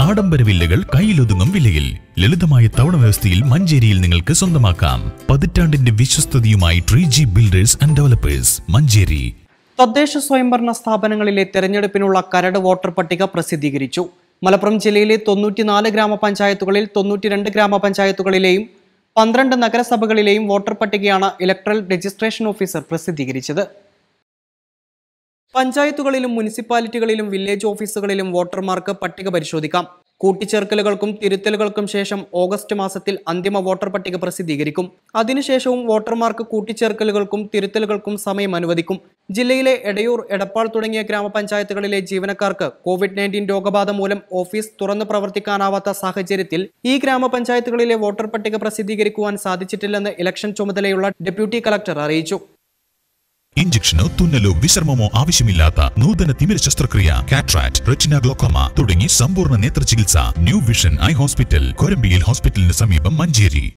ആഡംബര വില്ലകൾ കയ്യിലൊതുങ്ങും വിലയിൽ ലളിതമായ തവണ വ്യവസ്ഥയിൽ മഞ്ചേരിയിൽ നിങ്ങൾക്ക് സ്വന്തമാക്കാം പതിറ്റാണ്ടിന്റെ വിശ്വസ്തതയുമായി tree G builders and developers Manjeri തദ്ദേശ സ്വയംഭരണ സ്ഥാപനങ്ങളിലെ തെരഞ്ഞെടുപ്പിനുള്ള കരട് വോട്ടർ പട്ടിക പ്രസിദ്ധീകരിച്ചു മലപ്പുറം ജില്ലയിലെ തൊണ്ണൂറ്റിനാല് ഗ്രാമപഞ്ചായത്തുകളിൽ തൊണ്ണൂറ്റിരണ്ട് ഗ്രാമപഞ്ചായത്തുകളിലെയും പന്ത്രണ്ട് നഗരസഭകളിലെയും വോട്ടർ പട്ടികയാണ് ഇലക്ട്രൽ രജിസ്ട്രേഷൻ ഓഫീസർ പ്രസിദ്ധീകരിച്ചത് പഞ്ചായത്തുകളിലും മുനിസിപ്പാലിറ്റികളിലും വില്ലേജ് ഓഫീസുകളിലും വോട്ടർമാർക്ക് പട്ടിക പരിശോധിക്കാം കൂട്ടിച്ചേർക്കലുകൾക്കും തിരുത്തലുകൾക്കും ശേഷം ഓഗസ്റ്റ് മാസത്തിൽ അന്തിമ വോട്ടർ പട്ടിക പ്രസിദ്ധീകരിക്കും അതിനുശേഷവും വോട്ടർമാർക്ക് കൂട്ടിച്ചേർക്കലുകൾക്കും തിരുത്തലുകൾക്കും സമയം അനുവദിക്കും ജില്ലയിലെ എടയൂർ എടപ്പാൾ തുടങ്ങിയ ഗ്രാമപഞ്ചായത്തുകളിലെ ജീവനക്കാർക്ക് കോവിഡ് നയൻറ്റീൻ രോഗബാധ മൂലം ഓഫീസ് തുറന്നു പ്രവർത്തിക്കാനാവാത്ത സാഹചര്യത്തിൽ ഈ ഗ്രാമപഞ്ചായത്തുകളിലെ വോട്ടർ പട്ടിക പ്രസിദ്ധീകരിക്കുവാൻ സാധിച്ചിട്ടില്ലെന്ന് ഇലക്ഷൻ ചുമതലയുള്ള ഡെപ്യൂട്ടി കളക്ടർ അറിയിച്ചു ഇഞ്ചക്ഷനോ തുന്നലോ വിശ്രമമോ ആവശ്യമില്ലാത്ത നൂതന തിമിര ശസ്ത്രക്രിയ കാട്രാക്ട് റെറ്റിന ഗ്ലോക്കോമ തുടങ്ങി സമ്പൂർണ്ണ നേത്ര ചികിത്സ ന്യൂ വിഷൻ ഐ ഹോസ്പിറ്റൽ കൊരമ്പിയിൽ ഹോസ്പിറ്റലിന് സമീപം മഞ്ചേരി